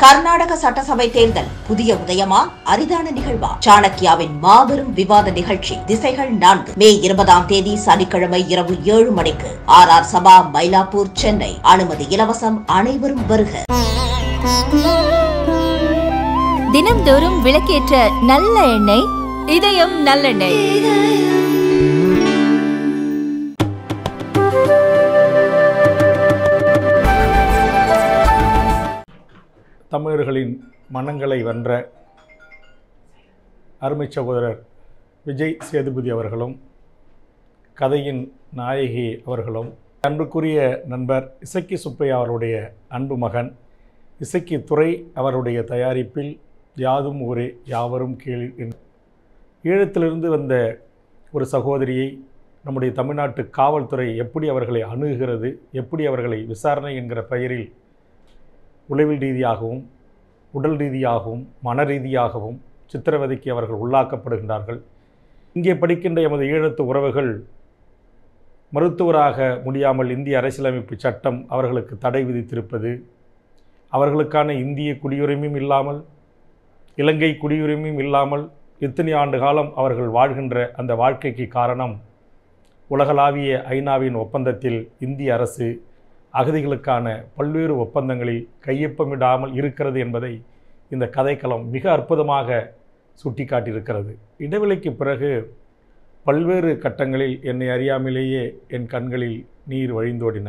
கர்நாடக சட்டசபை தேர்தல் புதிய உதயமா அரிதான நிகழ்வா சாணக்கியாவின் மாபெரும் விவாத நிகழ்ச்சி திசைகள் நான்கு மே இருபதாம் தேதி சனிக்கிழமை இரவு ஏழு மணிக்கு ஆர் ஆர் சபா மயிலாப்பூர் சென்னை அனுமதி இலவசம் அனைவரும் வருக தினம்தோறும் விளக்கேற்ற நல்ல எண்ணெய் இதயம் நல்லெண்ணெய் தமிழர்களின் மனங்களை வென்ற அருமை சகோதரர் விஜய் சேதுபதி அவர்களும் கதையின் நாயகி அவர்களும் அன்புக்குரிய நண்பர் இசக்கி சுப்பையா அவருடைய அன்பு மகன் இசக்கி துறை அவருடைய தயாரிப்பில் யாதும் ஊரே யாவரும் கேள் என் ஈழத்திலிருந்து வந்த ஒரு சகோதரியை நம்முடைய தமிழ்நாட்டு காவல்துறை எப்படி அவர்களை அணுகுகிறது எப்படி அவர்களை விசாரணை என்கிற பெயரில் உளவில் ரீதியாகவும் உடல் ரீதியாகவும் மன ரீதியாகவும் சித்திரவதைக்கு அவர்கள் உள்ளாக்கப்படுகின்றார்கள் இங்கே படிக்கின்ற எமது ஈழத்து உறவுகள் மருத்துவராக முடியாமல் இந்திய அரசியலமைப்பு சட்டம் அவர்களுக்கு தடை விதித்திருப்பது அவர்களுக்கான இந்திய குடியுரிமையும் இல்லாமல் இலங்கை குடியுரிமையும் இல்லாமல் இத்தனை ஆண்டு காலம் அவர்கள் வாழ்கின்ற அந்த வாழ்க்கைக்கு காரணம் உலகளாவிய ஐநாவின் ஒப்பந்தத்தில் இந்திய அரசு அகதிகளுக்கான பல்வேறு ஒப்பந்தங்களில் கையொப்பமிடாமல் இருக்கிறது என்பதை இந்த கதைக்களம் மிக அற்புதமாக சுட்டிக்காட்டியிருக்கிறது இடைவெளிக்கு பிறகு பல்வேறு கட்டங்களில் என்னை அறியாமலேயே என் கண்களில் நீர் வழிந்தோடின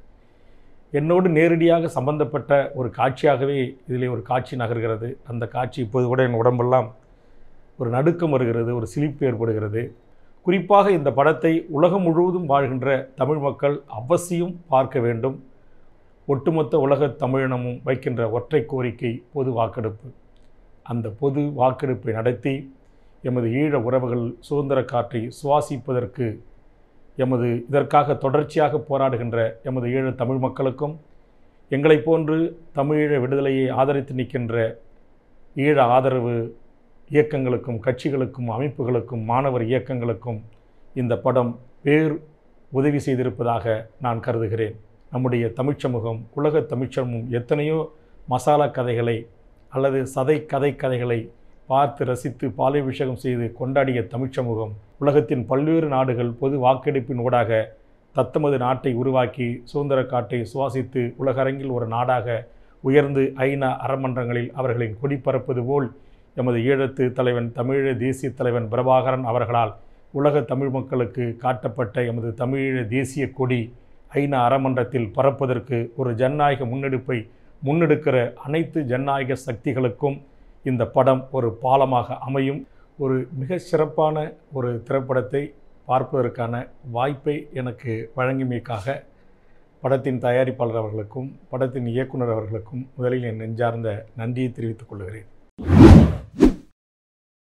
என்னோடு நேரடியாக சம்பந்தப்பட்ட ஒரு காட்சியாகவே இதிலே ஒரு காட்சி நகர்கிறது அந்த காட்சி இப்போது கூட என் உடம்பெல்லாம் ஒரு நடுக்கம் வருகிறது ஒரு சிலிப்பு ஏற்படுகிறது குறிப்பாக இந்த படத்தை உலகம் முழுவதும் வாழ்கின்ற தமிழ் மக்கள் அவசியம் பார்க்க வேண்டும் ஒட்டுமொத்த உலக தமிழினமும் வைக்கின்ற ஒற்றை கோரிக்கை பொது வாக்கெடுப்பு அந்த பொது வாக்கெடுப்பை நடத்தி எமது ஈழ உறவுகள் சுதந்திர காற்றை சுவாசிப்பதற்கு எமது இதற்காக தொடர்ச்சியாக போராடுகின்ற எமது ஈழ தமிழ் மக்களுக்கும் எங்களைப் போன்று தமிழீழ விடுதலையை ஆதரித்து நிற்கின்ற ஈழ ஆதரவு இயக்கங்களுக்கும் கட்சிகளுக்கும் அமைப்புகளுக்கும் மாணவர் இயக்கங்களுக்கும் இந்த படம் பேர் உதவி செய்திருப்பதாக நான் கருதுகிறேன் நம்முடைய தமிழ்ச் சமூகம் உலக தமிழ்ச் சமூகம் எத்தனையோ மசாலா கதைகளை அல்லது சதை கதை கதைகளை பார்த்து ரசித்து பாலைபிஷேகம் செய்து கொண்டாடிய தமிழ்ச் சமூகம் உலகத்தின் பல்வேறு நாடுகள் பொது வாக்கெடுப்பின் ஊடாக தத்தமது நாட்டை உருவாக்கி சுதந்திர காட்டை சுவாசித்து உலகரங்கில் ஒரு நாடாக உயர்ந்து ஐநா அறமன்றங்களில் அவர்களின் கொடி பறப்பது போல் எமது ஈழத்து தலைவன் தமிழீழ தேசிய தலைவன் பிரபாகரன் அவர்களால் உலக தமிழ் மக்களுக்கு காட்டப்பட்ட எமது தமிழீழ தேசிய கொடி ஐநா அறமன்றத்தில் பறப்பதற்கு ஒரு ஜனநாயக முன்னெடுப்பை முன்னெடுக்கிற அனைத்து ஜனநாயக சக்திகளுக்கும் இந்த படம் ஒரு பாலமாக அமையும் ஒரு மிக சிறப்பான ஒரு திரைப்படத்தை பார்ப்பதற்கான வாய்ப்பை எனக்கு வழங்கியமைக்காக படத்தின் தயாரிப்பாளர் அவர்களுக்கும் படத்தின் இயக்குனர் அவர்களுக்கும் முதலில் என் நெஞ்சார்ந்த நன்றியை தெரிவித்துக் கொள்கிறேன்